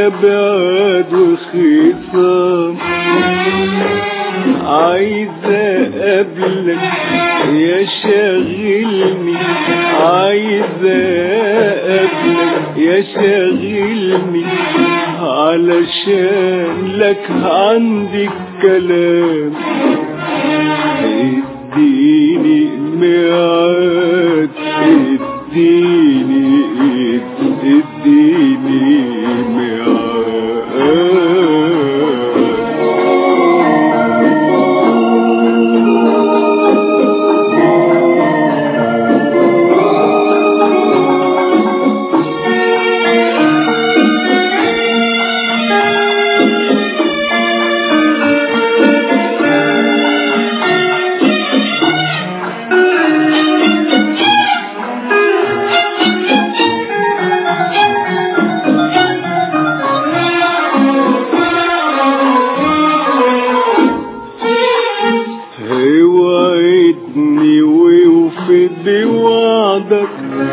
يا بعد وخصام عايزة قبلك يا شاغلني عايزة قبلك يا شاغلني علشان لك عندي الكلام اديني ميعاد اديني اديني ميعاد وعدني ووفي بوعدك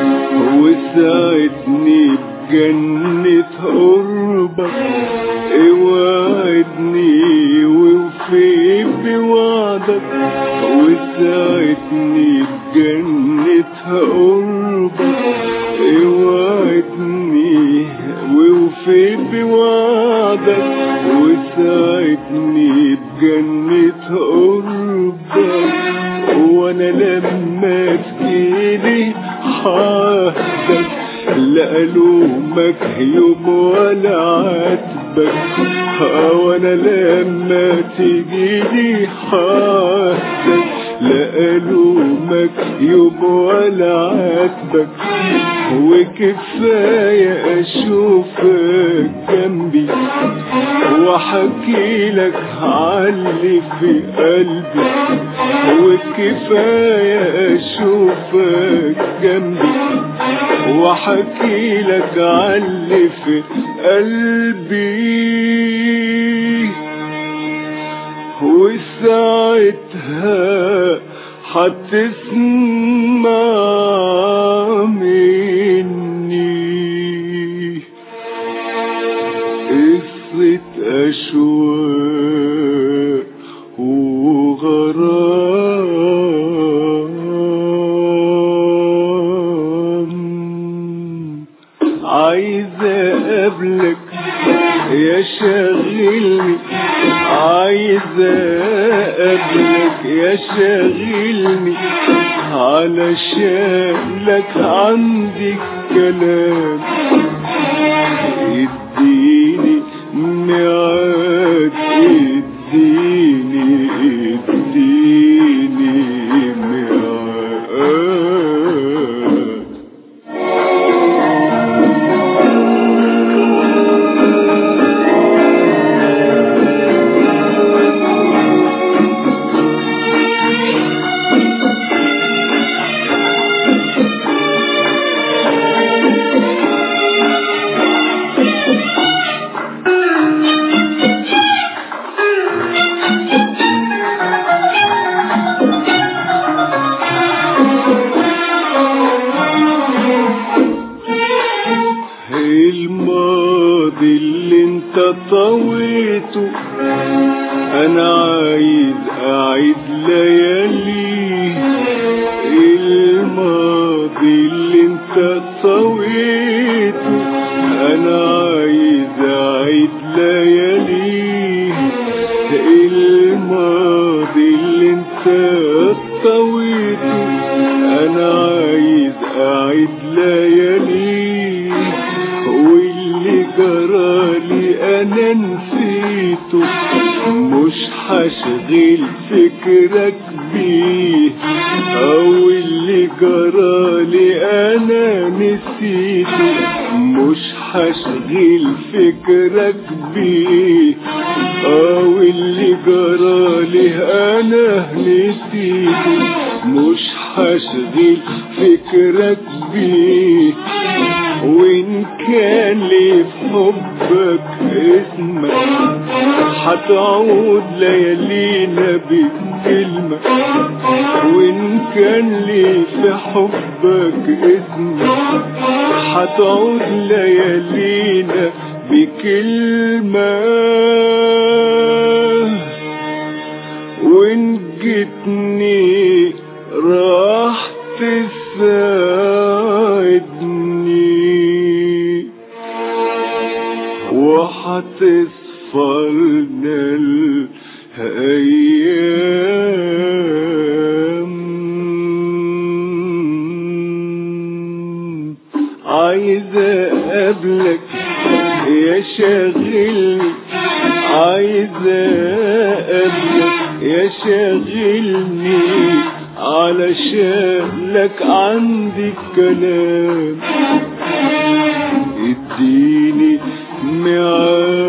وساعدني بجنة قربك اوعدني ووفي بوعدك وساعدني بجنة قربك اوعدني ووفي بوعدك وساعدني بجنة قربك وانا لما تجيلي حاسك لا الومك يوم ولا عاتبك وانا لما تجيلي حاسك لا الومك يوم ولا عاتبك وكفاية اشوفك جنبي واحكي لك عاللي في قلبي وكفاية اشوفك جنبي واحكي لك عاللي في قلبي وساعتها هتسمع مني قصة أشواق وغرام عايزة أقابلك يا شاغلني عايزة أقابلك يا شاغلني علشان لك عندي كلام اديني ميعاد اديني اديني ميعاد الماضي اللي انت طويته انا عايز اعيد ليالي الماضي اللي انت طويته انا عايز اعيد ليالي الماضي اللي انت طويته انا عايز اعيد ليالي واللي جرالي انا نسيته مش هشغل فكرك بيه او اللي جرالي انا نسيته مش هشغل فكرك بيه او اللي جرالي انا نسيته مش هشغل فكرك بيه وإن كان لي في حبك اسمك هتعود ليالينا بكلمة وإن كان لي في حبك اسمك هتعود ليالينا بكلمة وإن جيتني راح تساعدني وحتصفلنا الأيام عايز أقابلك يا شاغلني عايز أقابلك يا شاغلني علشان لك عندي كلام اديني ميعاد